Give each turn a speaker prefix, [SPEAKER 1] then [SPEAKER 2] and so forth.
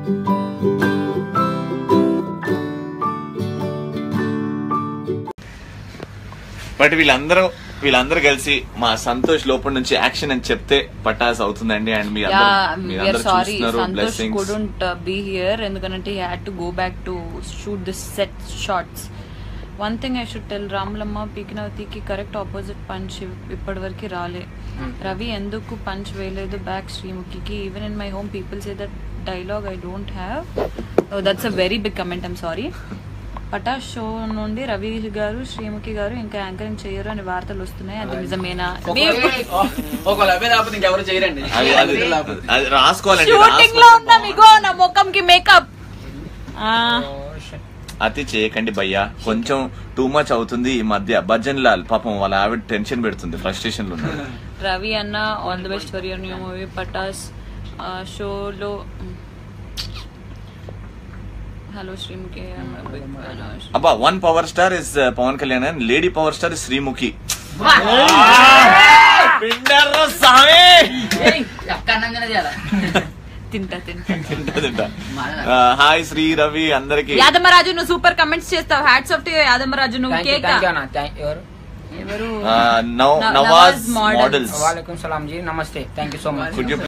[SPEAKER 1] But వీళ్ళందరూ వీళ్ళందరూ కలిసి మా సంతోష్ లోపల నుంచి యాక్షన్ అని చెప్తే పటాస్ అవుతుందండి అండ్ మీ
[SPEAKER 2] యా
[SPEAKER 1] అందరూ మీ
[SPEAKER 2] వీఆర్
[SPEAKER 1] అందరూ
[SPEAKER 2] సారీ
[SPEAKER 1] చూస్తున్నారు
[SPEAKER 2] Santosh
[SPEAKER 1] blessings
[SPEAKER 2] couldn't be here ఎందుకంటే he had to go back to shoot this set shorts one thing I should tell Ramulamma పీకినవతికి కరెక్ట్ ఆపోజిట్ పంచ్ ఇప్పటి వరకు రాలే రవి ఎందుకు పంచ్ వేయలేదు బ్యాక్ శ్రీముఖికి even in my home people say that dialogue I don't have that's a very big comment I'm sorry Pataas show నుండి రవి గారు శ్రీముఖి గారు ఇంకా యాంకరింగ్ చేయరు అని వార్తలు వస్తున్నాయి అది నిజమేనా
[SPEAKER 3] ఒకవేళ అవే లేకపోతే ఇంకెవరు చేయరండి
[SPEAKER 1] అది అది అది రాసుకోవాలండి
[SPEAKER 2] షూటింగ్ లో
[SPEAKER 1] రాసుకోవాలి.
[SPEAKER 2] ఉన్న ఇగో నా ముఖంకి మేకప్
[SPEAKER 1] అతి చేయకండి భయ్యా కొంచెం టూ మచ్ అవుతుంది ఈ మధ్య భజన్ లాల్ పాపం వాళ్ళ ఆవిడ టెన్షన్ పెడుతుంది ఫ్రస్ట్రేషన్ లో ఉన్నాడు
[SPEAKER 2] రవి అన్న all the best for your new movie Pataas షోలో హలో శ్రీముఖి
[SPEAKER 1] అబ్బా one power star is Pawan Kalyan and lady power star is Sreemukhi పిండర్రా సామి
[SPEAKER 3] అక్క అన్నంగానే చేయాలా
[SPEAKER 2] తింటా తింటా
[SPEAKER 1] తింటా, తింటా. ఆ, హాయ్ శ్రీ రవి అందరికి
[SPEAKER 2] యాదమరాజు నువ్వు సూపర్ కమెంట్స్ చేస్తావు హ్యాట్స్ ఆఫ్ టు యాదమరాజు నువ్వు
[SPEAKER 4] thank you
[SPEAKER 2] cake
[SPEAKER 4] thank you అన్న థ్యాంక్ ఎవరు
[SPEAKER 2] ఎవరు
[SPEAKER 1] నవాజ్
[SPEAKER 2] నవాజ్ models.
[SPEAKER 1] మోడల్స్
[SPEAKER 4] వాలేకుమ్ సలాం జీ నమస్తే thank you so much
[SPEAKER 1] could you